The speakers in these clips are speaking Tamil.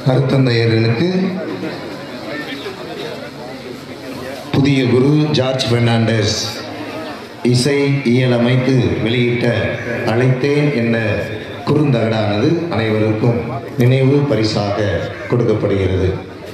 கருத்தந்தையர்களுக்கு புதிய குரு ஜார்ஜ் பெர்னாண்டஸ் இசை இயலமைத்து வெளியிட்ட அழைத்தேன் என்ற குறுந்தகடானது அனைவருக்கும் நினைவு பரிசாக கொடுக்கப்படுகிறது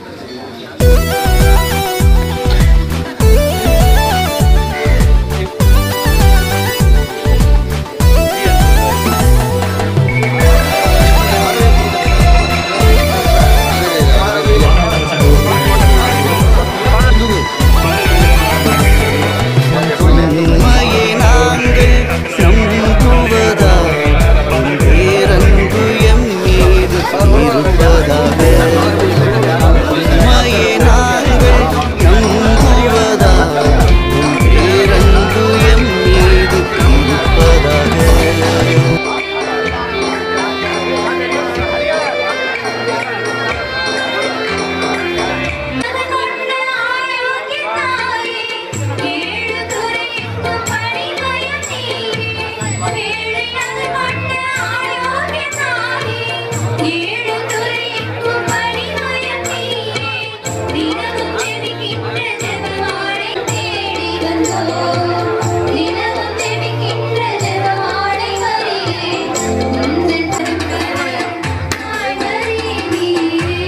உண்மையை நாங்கள் நம்புவதா உன் பேரன்பு எம் மீது இருப்பதாக உண்மையை நாங்கள் நம்புவதா உன் பேரன்பு எம் மீது இருப்பதாக கொண்ட ஆரோக்கிய தாயே ஏழு துறைக்கு பணிபயம் நீயே ஏழை கொண்ட ஆரோக்கிய தாயே ஏழு துறைக்கு பணிபயம் நீயே தினமும் ஜெபிக்கின்ற ஜெபமாலை தேடி வந்தோம் தினமும் ஜெபிக்கின்ற ஜெபமாலை வரியே உந்தன் திருப்பதி ஆய்வரே நீரே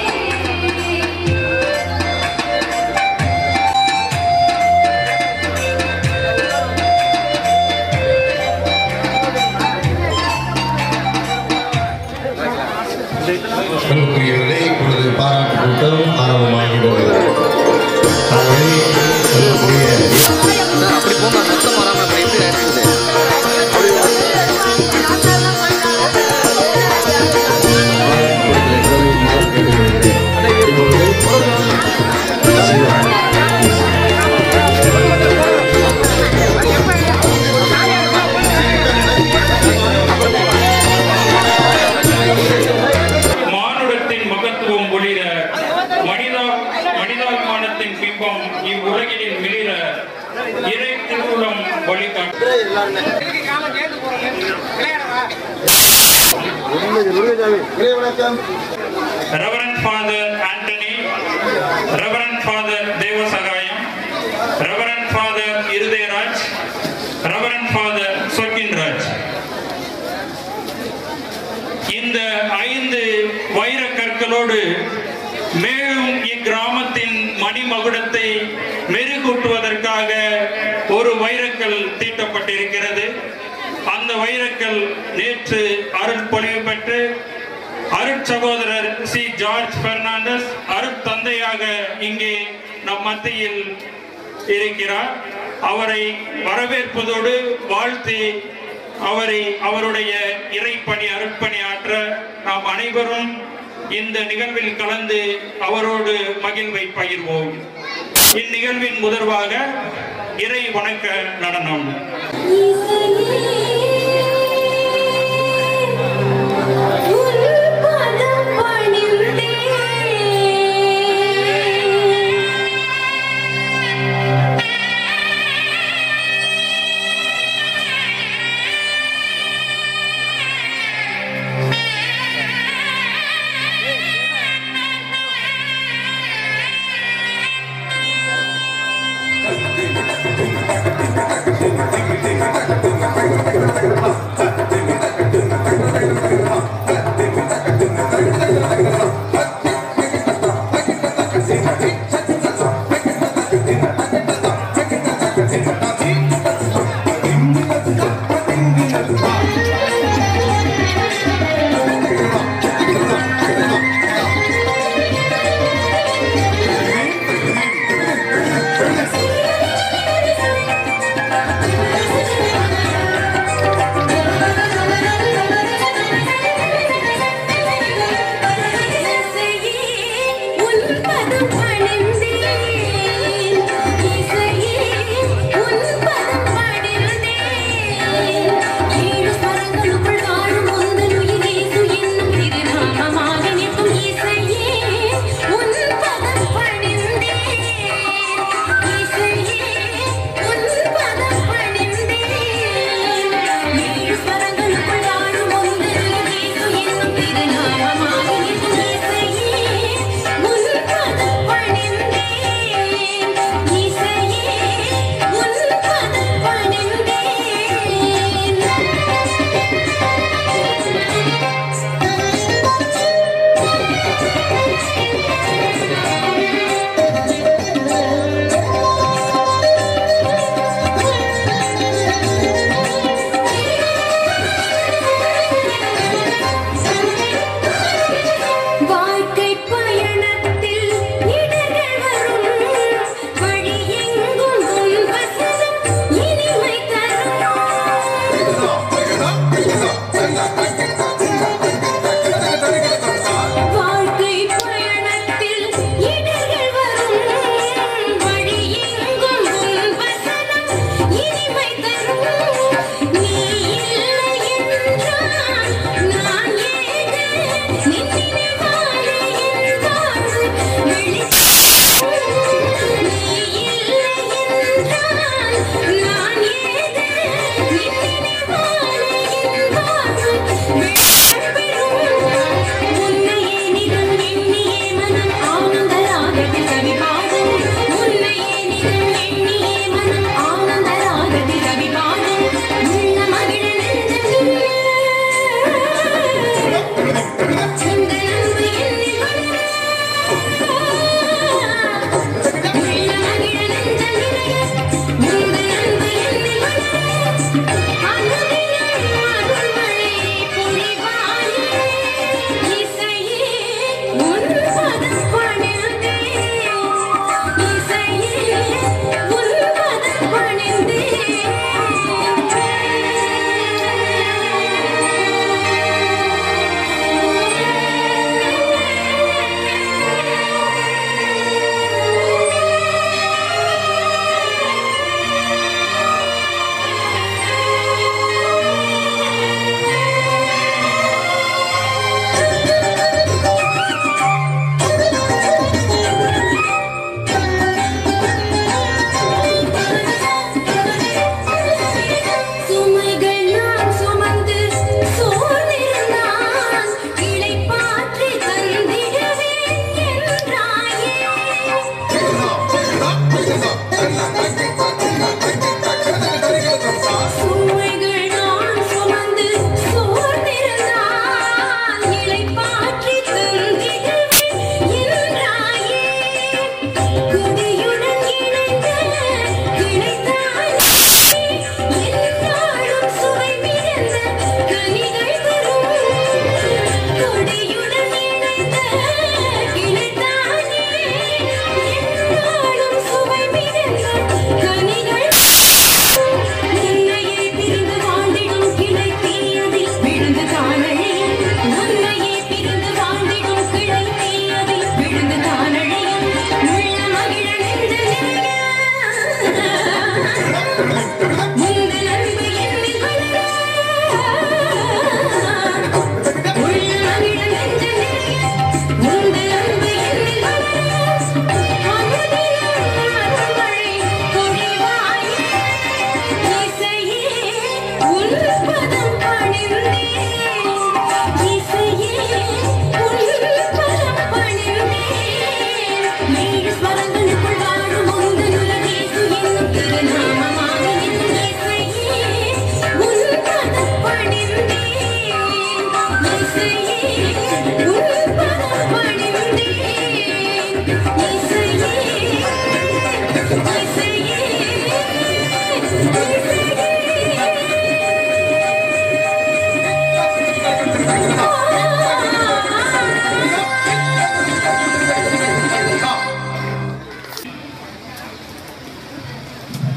அன்புக்குரியவர்களே இப்பொழுது பாராட்டு கூட்டம் ஆரம்பமாகிறது ஆகவே அன்புக்குரிய அப்படி போங்க சத்தம் வராமல் அப்புறம் எப்படி நடக்குது மானுடத்தின் மகத்துவம் ஒளிர மனிதா மனிதாபிமானத்தின் பிம்பம் இவ்வுலகினில் மிளிர இறை திருவுளம் வழிகாட்டு reverend father Antony reverend father Devasagayam reverend father Irudayaraj reverend father Sorkinraj இந்த ஐந்து வைர கற்களோடு மேலும் இக்கிராமத்தின் மணிமகுடத்தை மெருகூட்டுவதற்காக ஒரு வைரக்கல் தீட்டப்பட்டிருக்கிறது அந்த வைரக்கல் நேற்று அருட்பொழிவு பெற்று அருட்சகோதரர் சி ஜார்ஜ் பெர்னாண்டஸ் அருட்தந்தையாக இங்கே நம் மத்தியில் இருக்கிறார் அவரை வரவேற்பதோடு வாழ்த்தி அவரை அவருடைய இறைப்பணி அருட்பணி ஆற்ற நாம் அனைவரும் இந்த நிகழ்வில் கலந்து அவரோடு மகிழ்வை பகிர்வோம் இந்நிகழ்வின் முதல்வாக இறை வணக்க நடனம் உன் பதம்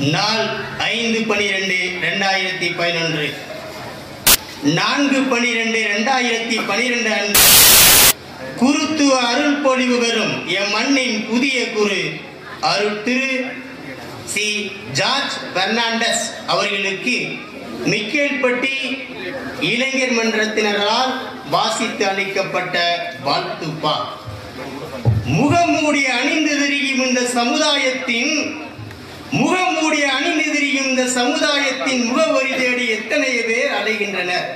நாள் ஐந்து பனிரெண்டு ரெண்டாயிரத்தி பதினொன்று நான்கு பனிரெண்டு ரெண்டாயிரத்தி பனிரெண்டு அன்று குருத்துவ அருள் பொழிவு பெறும் எம் மண்ணின் புதிய குரு அருள் திரு சி ஜார்ஜ் பெர்னாண்டஸ் அவர்களுக்கு மிக்கேல்பட்டி இளைஞர் மன்றத்தினரால் வாசித்து அளிக்கப்பட்ட வாழ்த்துப்பா முகமூடி அணிந்து திரியும் இந்த சமுதாயத்தின் முகமூடி அணிந்து திரியும் இந்த சமுதாயத்தின் முகவரி தேடி எத்தனை பேர் அடைகின்றனர்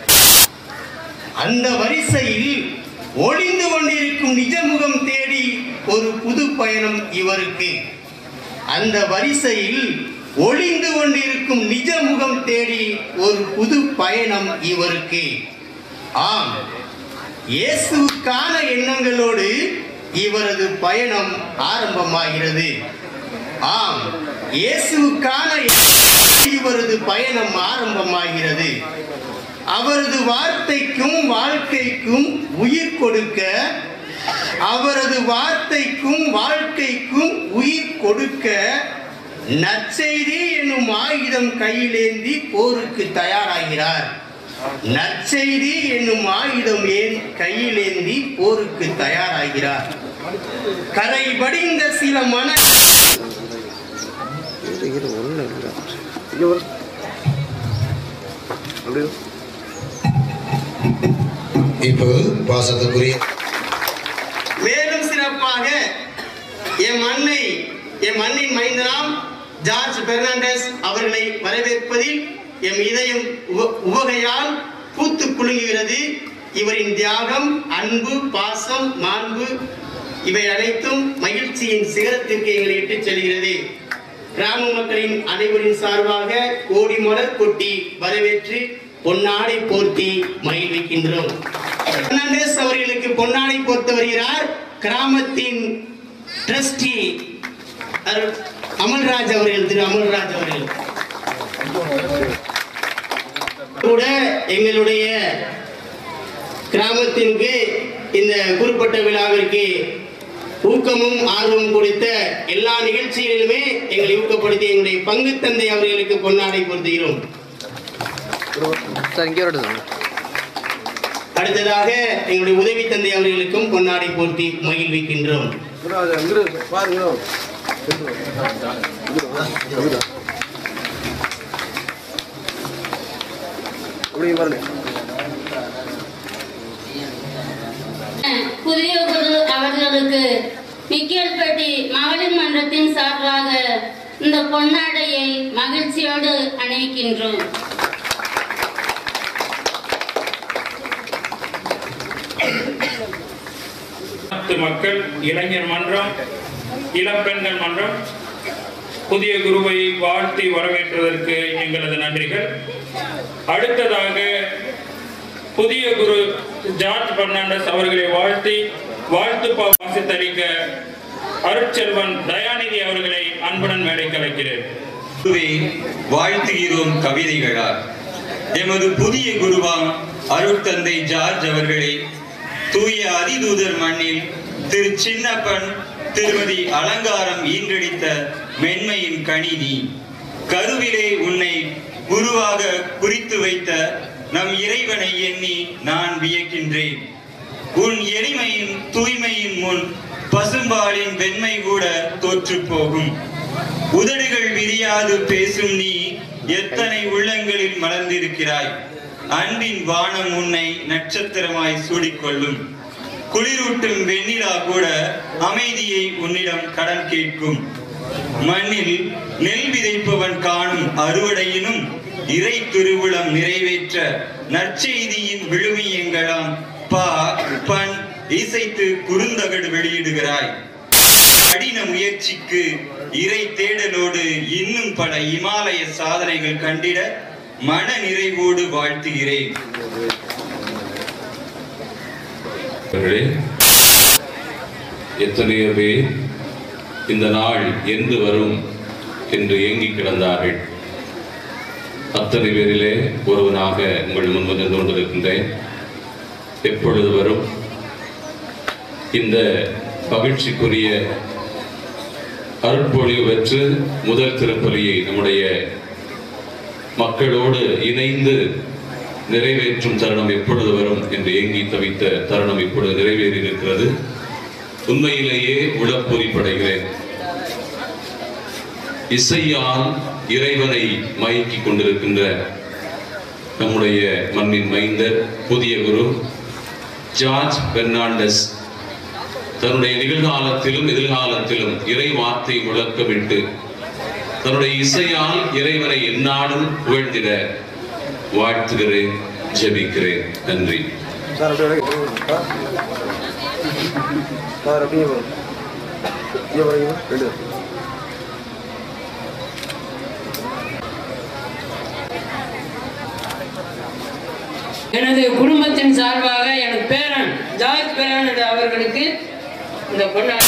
அந்த வரிசையில் ஒளிந்து கொண்டிருக்கும் நிஜ முகம் தேடி ஒரு புது பயணம் இவருக்கு அந்த வரிசையில் ஒளிந்து கொண்டிருக்கும் நிஜ முகம் தேடி ஒரு புது பயணம் இவருக்கு ஆம் இயேசுவுக்கான எண்ணங்களோடு இவரது பயணம் ஆரம்பமாகிறது ஆம் இயேசுவுக்கான இவரது பயணம் ஆரம்பமாகிறது அவரது வார்த்தைக்கும் வாழ்க்கைக்கும் உயிர் கொடுக்க அவரது வார்த்தைக்கும் வாழ்க்கைக்கும் உயிர் கொடுக்க நற்செய்தி என்னும் ஆயுதம் கையிலேந்தி போருக்கு தயாராகிறார் நற்செய்தி என்னும் ஆயுதம் ஏன் கையிலேந்தி போருக்கு தயாராகிறார் கரை படிந்த சில மன இப்போது பாசத்துக்குரிய மேலும் சிறப்பாக என் மண்ணை என் மண்ணின் மைந்தனாம் ஜார்ஜ் பெர்னாண்டஸ் அவர்களை வரவேற்பதில் எம் இதயம் உவ- உவகையால் பூத்து குலுங்குகிறது இவரின் தியாகம் அன்பு பாசம் மாண்பு இவை அனைத்தும் மகிழ்ச்சியின் சிகரத்திற்கு எங்களை இட்டுச் செல்கிறது கிராம மக்களின் அனைவரின் சார்பாக கோடி மலர் கொட்டி வரவேற்று பொன்னாடை போர்த்தி மகிழ்விக்கின்றோம் பெர்னாண்டஸ் அவர்களுக்கு பொன்னாடை போர்த்து வருகிறார் கிராமத்தின் ட்ரஸ்டி அருள் அமல்ராஜ் அவர்கள் திரு அமல்ராஜ் அவர்கள் கூட எங்களுடைய கிராமத்திற்கு இந்த குறிப்பிட்ட விழாவிற்கு ஊக்கமும் ஆர்வமும் கொடுத்த எல்லா நிகழ்ச்சிகளிலுமே எங்களை ஊக்கப்படுத்தி எங்களுடைய பங்கு தந்தை அவர்களுக்கு பொன்னாடை பொருத்துகிறோம் சார் இங்கே வரட்டு அடுத்ததாக எங்களுடைய உதவி தந்தை அவர்களுக்கும் பொன்னாடை போர்த்தி மகிழ்விக்கின்றோம் புதிய குரு அவர்களுக்கு மிக்கேல்பட்டி மகளிர் மன்றத்தின் சார்பாக இந்த பொன்னாடையை மகிழ்ச்சியோடு அணிவிக்கின்றோம் நாட்டு மக்கள் இளைஞர் மன்றம் இளம்பெண்கள் மன்றம் புதிய குருவை வாழ்த்தி வரவேற்றதற்கு எங்களது நன்றிகள் அடுத்ததாக புதிய குரு ஜார்ஜ் பெர்னாண்டஸ் அவர்களை வாழ்த்தி வாழ்த்து பா- வாசித்தளிக்க அருட்செல்வன் தயாநிதி அவர்களை அன்புடன் மேடைக்கு அழைக்கிறேன் குருவை வாழ்த்துகிறோம் கவிதைகளால் எமது புதிய குருவாம் அருட்தந்தை ஜார்ஜ் அவர்களை தூய அதிதூதர் மண்ணில் திரு சின்னப்பன் திருமதி அலங்காரம் ஈன்றெடுத்த மென்மையின் கணினி கருவிலே உன்னை குருவாக குறித்து வைத்த நம் இறைவனை எண்ணி நான் வியக்கின்றேன் உன் எளிமையின் தூய்மையின் முன் பசும்பாலின் வெண்மை கூட தோற்றுப் போகும் உதடுகள் விரியாது பேசும் நீ எத்தனை உள்ளங்களில் மலர்ந்திருக்கிறாய் அன்பின் வானம் உன்னை நட்சத்திரமாய் சூடிக்கொள்ளும் குளிரூட்டும் வெண்ணிலா கூட அமைதியை உன்னிடம் கடன் கேட்கும் மண்ணில் நெல் விதைப்பவன் காணும் அறுவடையினும் இறை திருவுளம் நிறைவேற்ற நற்செய்தியின் விழுமியங்களாம் பா பண் இசைத்து குறுந்தகடு வெளியிடுகிறாய் கடின முயற்சிக்கு இறை தேடலோடு இன்னும் பல இமாலய சாதனைகள் கண்டிட மன நிறைவோடு வாழ்த்துகிறேன் அவர்களே எத்தனையோ பேர் இந்த நாள் எந்து வரும் என்று ஏங்கி கிடந்தார்கள் அத்தனை பேரிலே ஒருவனாக உங்கள் முன்பு நின்று கொண்டிருக்கின்றேன் எப்பொழுது வரும் இந்த மகிழ்ச்சிக்குரிய அருட்பொழிவு பெற்று முதல் திருப்பலியை நம்முடைய மக்களோடு இணைந்து நிறைவேற்றும் தருணம் எப்பொழுது வரும் என்று ஏங்கி தவித்த தருணம் இப்பொழுது நிறைவேறி இருக்கிறது உண்மையிலேயே உளப்பொறிப்படைகிறேன் இசையால் இறைவனை மயக்கிக் கொண்டிருக்கின்ற நம்முடைய மண்ணின் மைந்தர் புதிய குரு ஜார்ஜ் பெர்னாண்டஸ் தன்னுடைய நிகழ்காலத்திலும் எதிர்காலத்திலும் இறை வார்த்தை முழக்கமிட்டு தன்னுடைய இசையால் இறைவனை எந்நாடும் புகழ்ந்திட வாழ்த்துகிறேன் ஜெபிக்கிறேன் நன்றி சார் அப்படியே விடுங்க. சார் அப்படியே வரும் இங்கே வரீங்க ரெண்டு எனது குடும்பத்தின் சார்பாக எனது பேரன் ஜார்ஜ் பெர்னாண்டோ அவர்களுக்கு இந்த கொண்டாட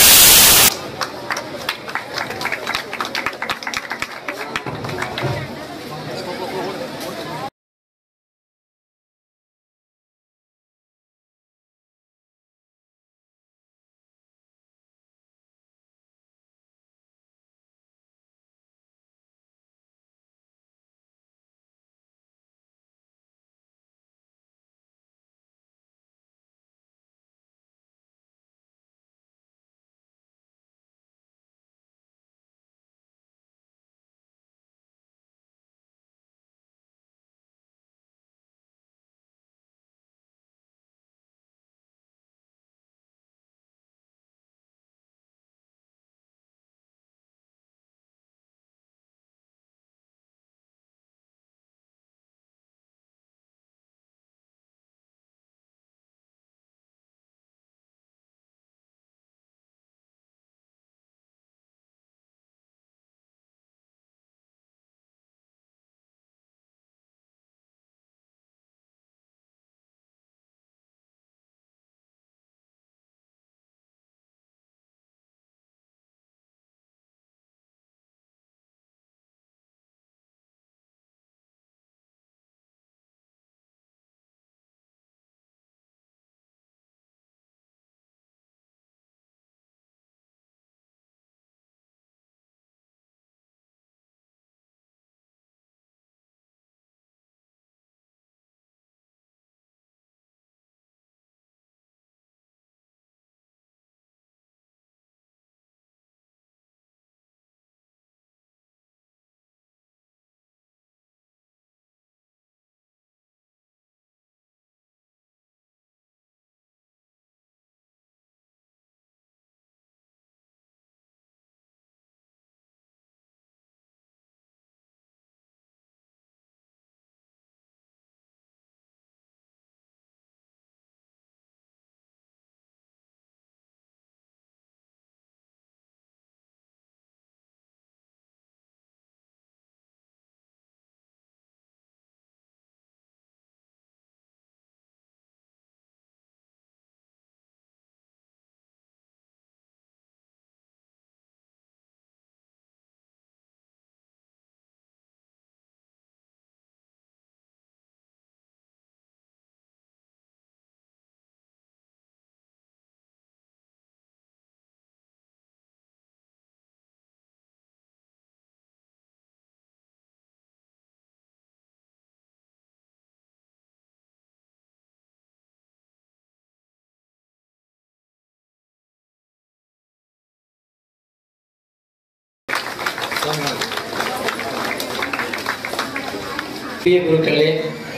பிரிய குருக்களே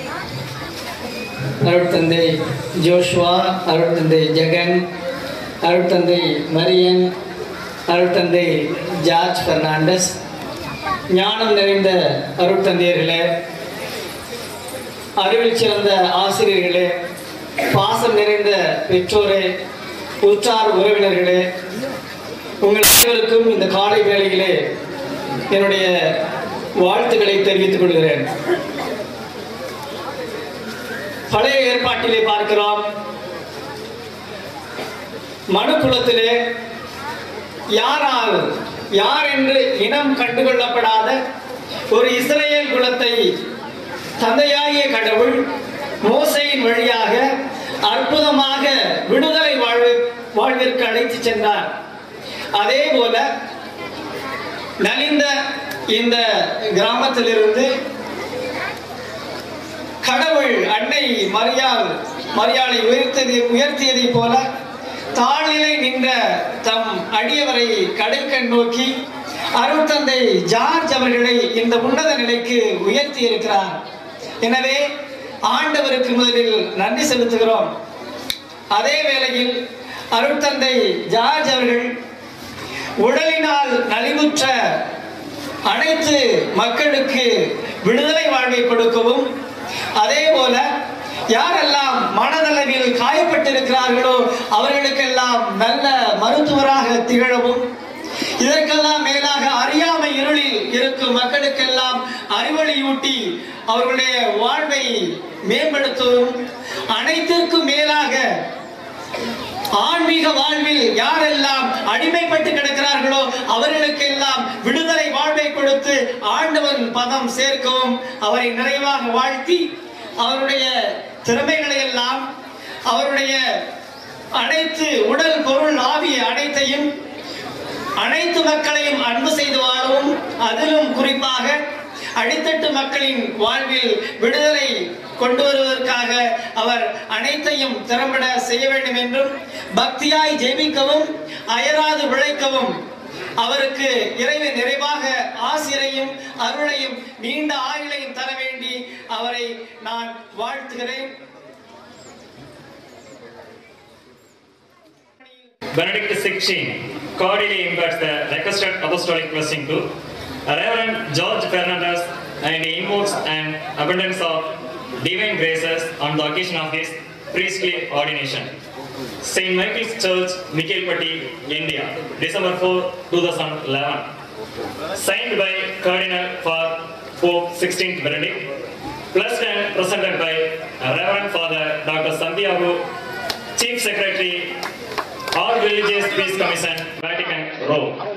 அருட்தந்தை ஜோஷ்வா அருட்தந்தை ஜெகன் அருட்தந்தை மரியன் அருட்தந்தை ஜார்ஜ் பெர்னாண்டஸ் ஞானம் நிறைந்த அருட்தந்தையர்களே அறிவில் சிறந்த ஆசிரியர்களே பாசம் நிறைந்த பெற்றோரே உற்றார் உறவினர்களே உங்கள் அனைவருக்கும் இந்த காலை வேளையிலே என்னுடைய வாழ்த்துக்களை தெரிவித்துக் கொள்கிறேன் பழைய ஏற்பாட்டிலே பார்க்கிறோம் மனுக்குலத்திலே யாரால் யார் என்று இனம் கண்டுகொள்ளப்படாத ஒரு இஸ்ரேல் குலத்தை தந்தையாகிய கடவுள் மோசையின் வழியாக அற்புதமாக விடுதலை வாழ்வு வாழ்விற்கு அழைத்து சென்றார் அதே போல நலிந்த இந்த கிராமத்திலிருந்து கடவுள் அன்னை மரியாள் மரியாளை உயர்த்தது உயர்த்தியதைப் போல தாழ்நிலை நின்ற தம் அடியவரை கடைக்கண் நோக்கி அருட்தந்தை ஜார்ஜ் அவர்களை இந்த உன்னத நிலைக்கு உயர்த்தி இருக்கிறார் எனவே ஆண்டவருக்கு முதலில் நன்றி செலுத்துகிறோம் அதே வேளையில் அருட்தந்தை ஜார்ஜ் அவர்கள் உடலினால் நலிவுற்ற அனைத்து மக்களுக்கு விடுதலை வாழ்வை கொடுக்கவும் அதே போல யாரெல்லாம் மனதளவில் காயப்பட்டிருக்கிறார்களோ அவர்களுக்கெல்லாம் நல்ல மருத்துவராக திகழவும் இதற்கெல்லாம் மேலாக அறியாமை இருளில் இருக்கும் மக்களுக்கெல்லாம் அறிவொளியூட்டி அவர்களுடைய வாழ்வை மேம்படுத்தவும் அனைத்திற்கும் மேலாக ஆன்மீக வாழ்வில் யாரெல்லாம் அடிமைப்பட்டு கிடக்கிறார்களோ அவர்களுக்கெல்லாம் விடுதலை வாழ்வை கொடுத்து ஆண்டவன் பதம் சேர்க்கவும் அவரை நிறைவாக வாழ்த்தி அவருடைய திறமைகளை எல்லாம் அவருடைய அனைத்து உடல் பொருள் ஆவிய அனைத்தையும் அனைத்து மக்களையும் அன்பு செய்து வாழவும் அதிலும் குறிப்பாக அடித்தட்டு மக்களின் வாழ்வில் விடுதலை கொண்டு வருவதற்காக அவர் அனைத்தையும் திறம்பட செய்ய வேண்டும் என்றும் பக்தியாய் ஜெபிக்கவும் அயராது விளைக்கவும் அவருக்கு இறைவன் நிறைவாக ஆசிரையும் அருளையும் நீண்ட ஆயுளையும் தர வேண்டி அவரை நான் வாழ்த்துகிறேன் Benedict XVI cordially imparts the requested apostolic blessing to Reverend George Fernandez and invokes an abundance of divine graces on the occasion of his priestly ordination. St. Michael's Church, Mikhelpatti, India, December 4, 2011. Signed by Cardinal for Pope 16th Benedict, blessed and presented by Reverend Father Dr. Santiago, Chief Secretary, All Religious Peace Commission, Vatican, Rome.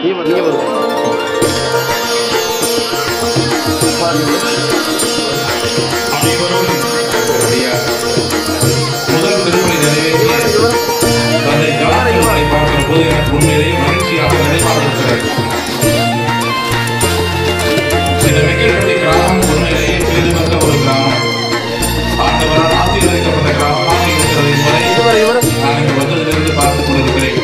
அனைவரும் நம்முடைய முதல் திருமணி நிறைவேற்றிய தந்தை ஜார்ஜ் அவர்களை பார்க்கிற போது எனக்கு உண்மையிலேயே மகிழ்ச்சியாக நிறைவாக இருக்கிறது இந்த மெக்கில்பட்டி கிராமம் உண்மையிலேயே பெரிதுமிக்க ஒரு கிராமம் ஆண்டவரால் ஆசீர்வதிக்கப்பட்ட கிராமமாக இருக்கிறது என்பதை நான் இங்கு வந்ததிலிருந்து பார்த்துக் கொண்டிருக்கிறேன்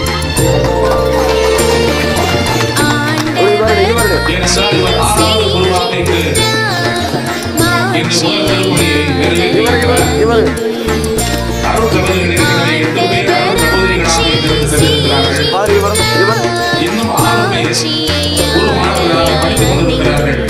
ஏனென்றால் இவர் ஆறாவது குருவாக இங்கு இன்று முதல் திருப்பணியை நிறைவேற்றியிருக்கிறார் அருள் சகோதரிகள் இருக்கிற எட்டு பேர் அருள் சகோதரிகளாக இங்கிருந்து சென்றிருக்கிறார்கள் இன்னும் ஆறு பேர் குரு மாணவர்களாக படித்துக் கொண்டிருக்கிறார்கள்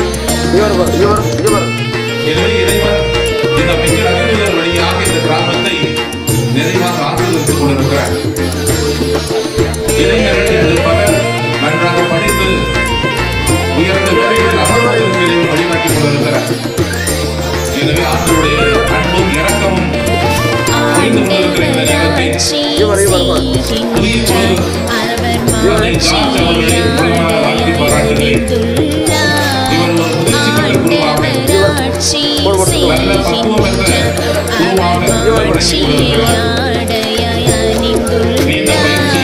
எனவே இறைவன் இந்த மிக அறிவியல் வழியாக இந்த கிராமத்தை நிறைவாக ஆசீர்வதித்துக் கொண்டிருக்கிறார் இளைஞர்கள் என்று பலர் நன்றாக படித்து உயர்ந்த வேலைகளில் அமர்வதற்கு இறைவன் வழிகாட்டிக் கொண்டிருக்கிறார் எனவே ஆண்டவருடைய அன்பும் இரக்கமும் புரிந்து கொண்டிருக்கிற இந்த நேரத்தில் புதிய குழு அதை ஜார்ஜ் அவர்களை முழுமையாக வாழ்த்தி பாராட்டுகிறேன் இவர் ஒரு முதிர்ச்சி பெற்ற குருவாக நல்ல பக்குவம் பெற்ற குருவாக வழங்கி கொண்டிருக்கிறார் நீண்ட பயிற்சி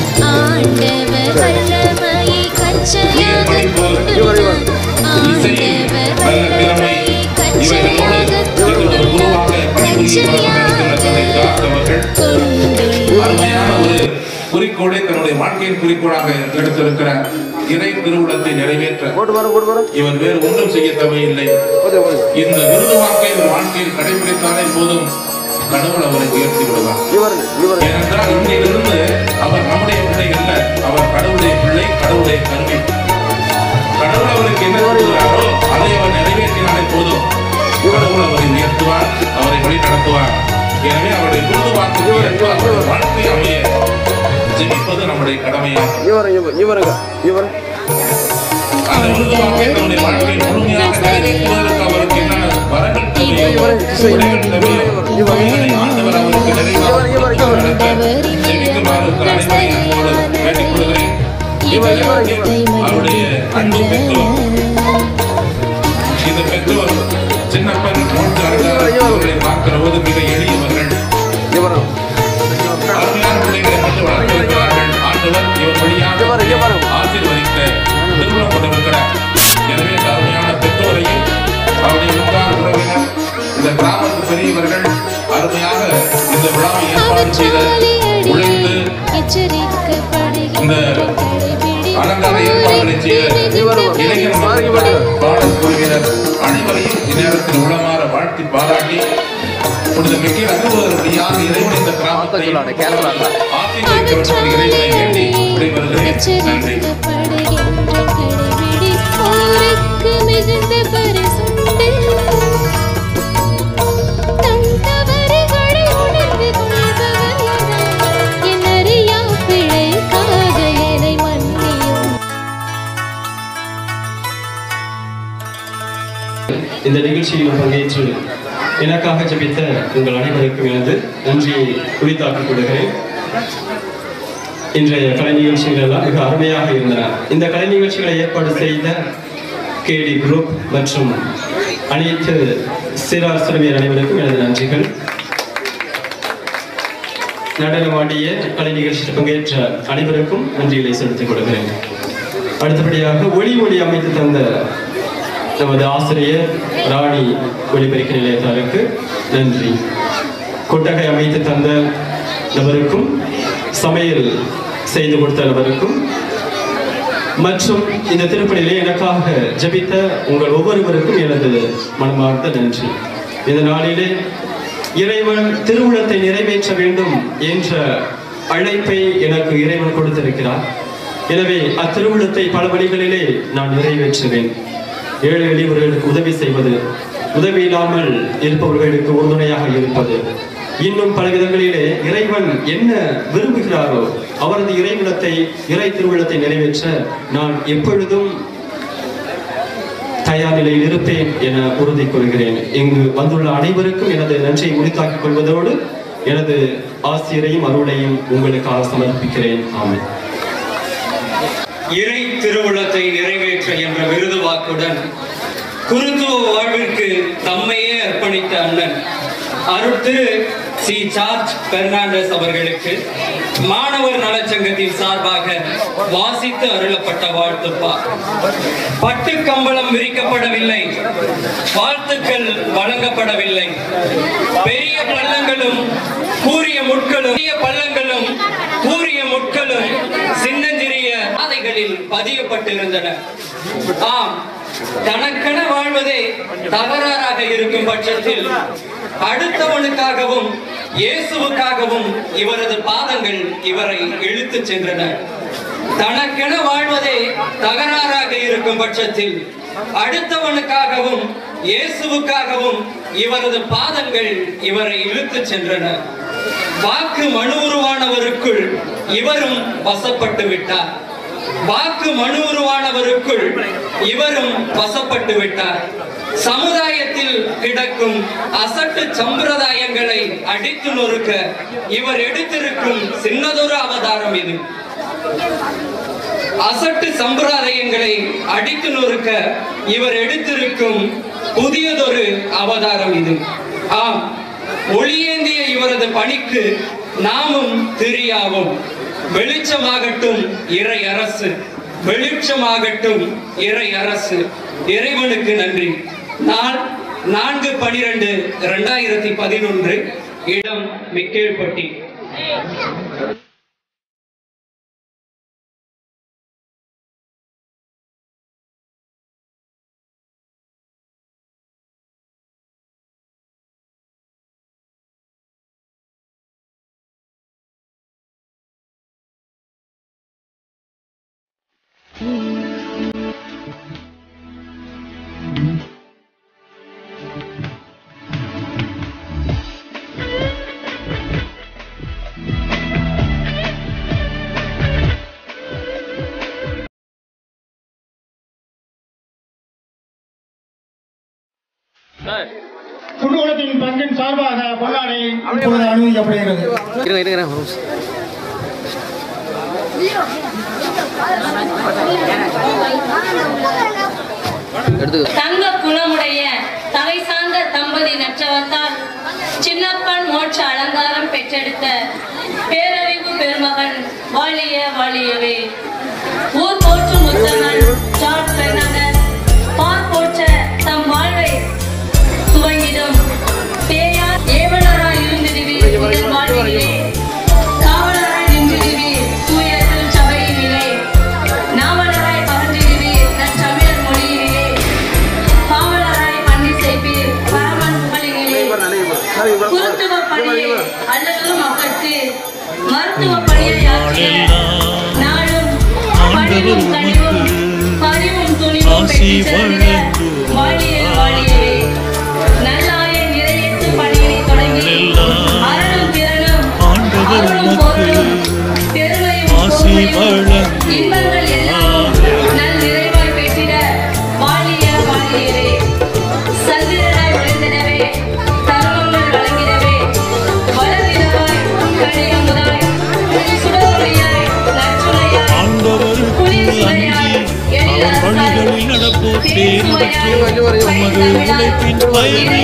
உயர் படிப்பு இசையில் நல்ல திறமை இவைகளோடு இன்று ஒரு குருவாக பணிபுரிய பழக்கமிருக்கிற தந்தை ஜார்ஜ் அவர்கள் அருமையான ஒரு குறிக்கோளை தன்னுடைய வாழ்க்கையின் குறிக்கோளாக எடுத்திருக்கிறார் இறை திருவுளத்தை நிறைவேற்ற இவர் வேறு ஒன்றும் செய்ய தேவையில்லை இந்த விருது வாக்கை ஒரு வாழ்க்கையில் கடைபிடித்தாலே போதும் கடவுள் அவரை உயர்த்தி விடுவார் ஏனென்றால் இன்றிலிருந்து அவர் நம்முடைய பிள்ளை அல்ல அவர் கடவுளுடைய பிள்ளை கடவுளுடைய கருவி கடவுள் அவருக்கு என்ன சொல்கிறாரோ அதை அவர் நிறைவேற்றினாலே போதும் கடவுள் அவரை உயர்த்துவார் அவரை வழி நடத்துவார் எனவே அவருடைய விருது வாக்குக்கு ஏற்ப அவருடைய வாழ்க்கை அமைய ஜெபிப்பது நம்முடைய கடமையாகும் அந்த விருது வாக்கை தன்னுடைய வாழ்க்கையை முழுமையாக நிறைவேற்றுவதற்கு அவருக்கு என்னென்ன வரங்கள் தேவையோ உடைகள் தேவையோ அவைகளை ஆண்டவர் அவருக்கு நிறைவாக நடத்த ஜெபிக்குமாறு உங்கள் அனைவரையும் அன்போடு வேண்டிக் கொள்கிறேன் இந்த நேரத்தில் அவருடைய அன்பு பெற்றோர் இந்த பெற்றோர் சின்னப்பன் மூன்றார்கள் அவர்களை பார்க்கிற போது மிக எளியவர்கள் அருமையான பிள்ளைகளை கொண்டு வளர்த்திருக்கிறார்கள் ஆண்டவர் இவர் வழியாக ஆசீர்வதிக்க திருமணம் கொண்டிருக்கிறார் எனவே இந்த அருமையான பெற்றோரையும் அவருடைய உற்றார் உறவினர் இந்த கிராமத்து பெரியவர்கள் அருமையாக இந்த விழாவை ஏற்பாடு செய்த உழைத்து இந்த அலங்கார ஏற்பாடுகளை செய்த இளைஞர் மக்கள், பாடல் குழுவினர் அனைவரையும் இந்நேரத்தில் உளமாற வாழ்த்தி பாராட்டி புனித மிக்கேல் அனுபவர்களுடையாக இறைவன் இந்த கிராமத்தை ஆசீர்வதிக்க வேண்டும் என்ற இறைவனை வேண்டி விடைபெறுகிறேன் நன்றி இந்த நிகழ்ச்சியில் பங்கேற்று எனக்காக ஜெபித்த உங்கள் அனைவருக்கும் எனது நன்றியை குறித்தாக்கிக் கொள்கிறேன் இன்றைய கலை நிகழ்ச்சிகள் எல்லாம் மிக அருமையாக இருந்தன இந்த கலை நிகழ்ச்சிகளை ஏற்பாடு செய்த கேடி குரூப் மற்றும் அனைத்து சிறார் சிறுமியர் அனைவருக்கும் எனது நன்றிகள் நடனமாடிய கலை நிகழ்ச்சியில் பங்கேற்ற அனைவருக்கும் நன்றிகளை செலுத்திக் கொள்கிறேன் அடுத்தபடியாக ஒளி ஒளி அமைத்து தந்த நமது ஆசிரியர் ராணி ஒளிபெருக்க நிலையத்தாருக்கு நன்றி கொட்டகை அமைத்து தந்த நபருக்கும் சமையல் செய்து கொடுத்த நபருக்கும் மற்றும் இந்த திருப்பணியிலே எனக்காக ஜெபித்த உங்கள் ஒவ்வொருவருக்கும் எனது மனமார்ந்த நன்றி இந்த நாளிலே இறைவன் திருவுளத்தை நிறைவேற்ற வேண்டும் என்ற அழைப்பை எனக்கு இறைவன் கொடுத்திருக்கிறார் எனவே அத்திருவுளத்தை பல வழிகளிலே நான் நிறைவேற்றுவேன் ஏழை எளியவர்களுக்கு உதவி செய்வது உதவி இல்லாமல் இருப்பவர்களுக்கு உறுதுணையாக இருப்பது இன்னும் பல விதங்களிலே இறைவன் என்ன விரும்புகிறாரோ அவரது இறைவிடத்தை இறை திருவிழத்தை நிறைவேற்ற நான் எப்பொழுதும் தயார் நிலையில் இருப்பேன் என உறுதி கொள்கிறேன் இங்கு வந்துள்ள அனைவருக்கும் எனது நன்றியை முடித்தாக்கிக் கொள்வதோடு எனது ஆசிரியரையும் அருளையும் உங்களுக்காக சமர்ப்பிக்கிறேன் ஆமென் இறை திருவுளத்தை நிறைவேற்ற என்ற விருது வாக்குடன் குருத்துவ வாழ்விற்கு தம்மையே அர்ப்பணித்த அண்ணன் அருட்திரு சி ஜார்ஜ் பெர்னாண்டஸ் அவர்களுக்கு மாணவர் நலச்சங்கத்தின் சார்பாக வாசித்து அருளப்பட்ட வாழ்த்துப்பா பட்டு கம்பளம் விரிக்கப்படவில்லை வாழ்த்துக்கள் வழங்கப்படவில்லை பெரிய பள்ளங்களும் கூரிய முட்களும் பெரிய பள்ளங்களும் கூரிய முட்களும் சின்னஞ்சிறிய பாதைகளில் பதியப்பட்டிருந்தன ஆம் தனக்கென வாழ்வதே தகராறாக இருக்கும் பட்சத்தில் அடுத்தவனுக்காகவும் இயேசுவுக்காகவும் இவரது பாதங்கள் இவரை இழுத்துச் சென்றன தனக்கென வாழ்வதே தகராறாக இருக்கும் பட்சத்தில் அடுத்தவனுக்காகவும் இயேசுவுக்காகவும் இவரது பாதங்கள் இவரை இழுத்துச் சென்றன வாக்கு மனு உருவானவருக்குள் இவரும் வசப்பட்டு விட்டார் வாக்கு மனு உருவானவருக்குள் இவரும் வசப்பட்டு விட்டார் சமுதாயத்தில் கிடக்கும் அசட்டு சம்பிரதாயங்களை அடித்து நொறுக்க இவர் எடுத்திருக்கும் சின்னதொரு அவதாரம் இது அசட்டு சம்பிரதாயங்களை அடித்து நொறுக்க இவர் எடுத்திருக்கும் புதியதொரு அவதாரம் இது ஆம் ஒளியேந்திய இவரது பணிக்கு நாமும் திரியாவோம் வெளிச்சமாகட்டும் இறை அரசு வெளிச்சமாகட்டும் இறை அரசு இறைவனுக்கு நன்றி நாள் நான்கு பனிரெண்டு இரண்டாயிரத்தி பதினொன்று இடம் மிக்கேல்பட்டி குடும்பத்தின் பங்கின் சார்பாக பொன்னாடை இப்பொழுது அனுமதிக்கப்படுகிறது இருங்க இருங்க ஒரு நிமிஷம். எடுத்துக்க தங்க குலமுடைய தலை சார்ந்த தம்பதி நற்றவத்தால் சின்னப்பன் மோட்ச அலங்காரம் பெற்றெடுத்த பேரறிவு பெருமகன் வாழிய வாழியவே ஊர் போற்றும் உத்தமன் ஜார்ஜ் பெர்னாண்டஸ் பார் போற்ற தம் வாழ்வை துவங்கிடும் பேயார் ஏவலராய் இருந்திடுவீர் உங்கள் வாழ்விலே காவலராய் நின்றிடுவீர் தூய திருச்சபையினிலே நாவலராய் பகர்ந்திடுவீர் நற்றமிழர் மொழியினிலே பாவலராய் பண்ணி செய்வீர் பரமன் புகழினிலே குருத்துவ பணியை அல்லது மக்களுக்கு மருத்துவ பணியை ஆற்றிய நாளும் பணிவும் கனிவும் பரிவும் துணிவும் பெற்றுச் செல்கிற வாழிய வாழியவே நல்லாய நிறைவேற்று பணியினை தொடங்கி அருளும் திறனும் அருளும் பொருளும் பெருமையும் பொறுமையும் இன்பங்கள் எல்லாம் நல் நிறைவாய் பெற்றிட வாழிய வாழியவே சந்திரனாய் ஒளிர்ந்திடவே தருமங்கள் வழங்கிடவே வளர்ந்திடவாய் கழியமுதாய் சுடரொளியாய் நற்சுளையாய் குளிர் சுவையாய் எழிலரசாய் தேசுவையாய் உமது பயனை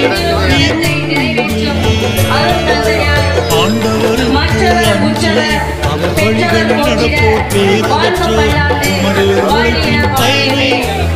மற்றவர் உற்றவர் பெற்றவர் போற்றிட வாழ்வு பல்லாண்டு வாழிய வாழியவே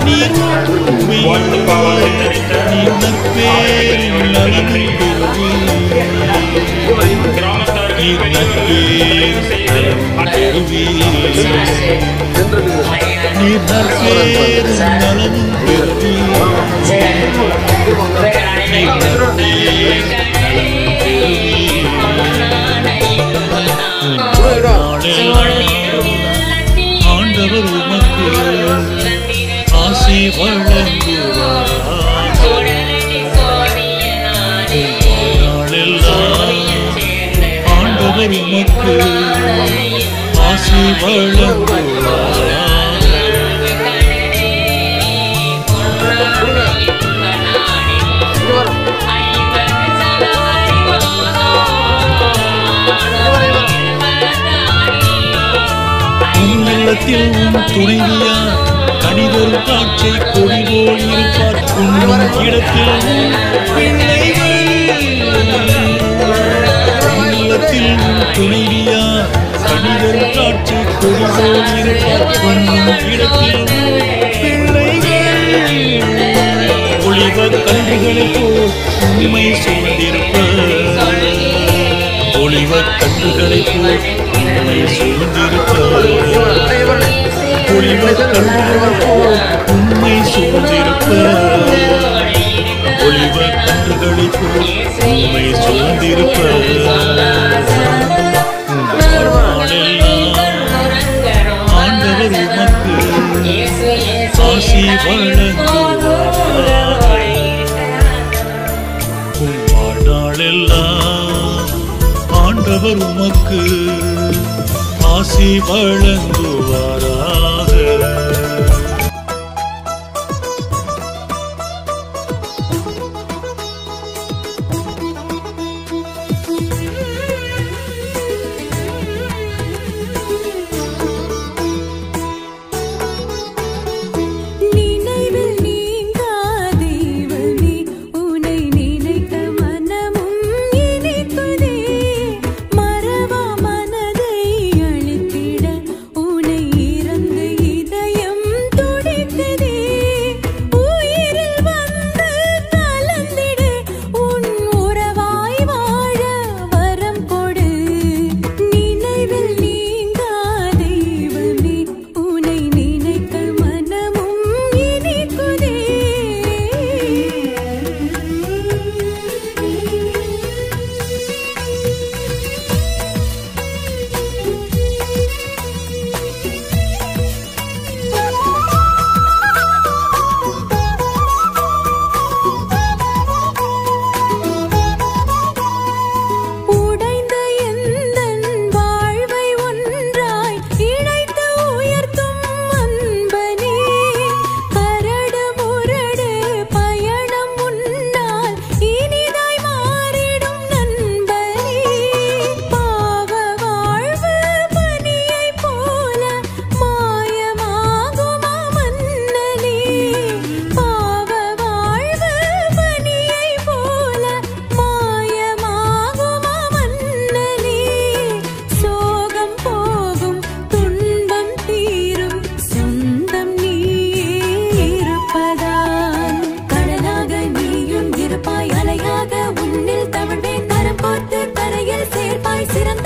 ஆண்டவர் உமக்கு ஆசி வழங்குவார் ஆண்டவர் உமக்கு ஆசி வழங்குவார் உங்கள் உள்ளத்தில் உன் துணைவியார் கணிதரும் காட்சை கொடி போல் இருப்பார் உண்ணும் இடத்தில் உன் பிள்ளைகள் உள்ளத்தில் உன் துணைவியார் கணிதரும் காட்சி கொடி போல் இருப்பார் உண்ணும் இடத்தில் உன் பிள்ளைகள் ஒளிவ கன்றுகளை போல் உண்மை சூழ்ந்திருப்பார் ஒளிவ கன்றுகளை போல் உண்மை சூழ்ந்திருப்பார் ஒளிவ கன்றுகளை போல் உண்மை சூழ்ந்திருப்பார் ஒளிவ கன்றுகளை போல் உண்மை சூழ்ந்திருப்பார் ஆண்டவர் உமக்கு ஆசி வழங்குவார் உன் வாழ்நாளெல்லாம் ஆண்டவர் உமக்கு ஆசி வழங்குவாராக நினைவில் நீங்கா தெய்வமே உனை நினைத்த மனமும் இனிக்குதே மறவா மனதை அழித்திட உனை இறந்து இதயம் துடிக்குதே உயிரில் வந்து கலந்திடு உன் உறவாய் வாழ வரம் கொடு நினைவில் நீங்கா தெய்வமே உனை நினைத்த மனமும் இனிக்குதே உடைந்த எந்தன் வாழ்வை ஒன்றாய் இணைத்து உயர்த்தும் அன்பனே கரடு முரடு பயணம் முன்னால் இனிதாய் மாறிடும் நண்பனே பாவ வாழ்வு பனியைப் போல மாயமாகுமா மன்னனே பாவ வாழ்வு பனியைப் போல மாயமாகுமா மன்னனே சோகம் போகும் துன்பம் தீரும் சொந்தம் நீயே இருப்பதால் கடலாக நீயும் இருப்பாய் அலையாக உன்னில் தவழ்வேன் கரம் கோர்த்து கரையில் சேர்ப்பாய் சிறந்த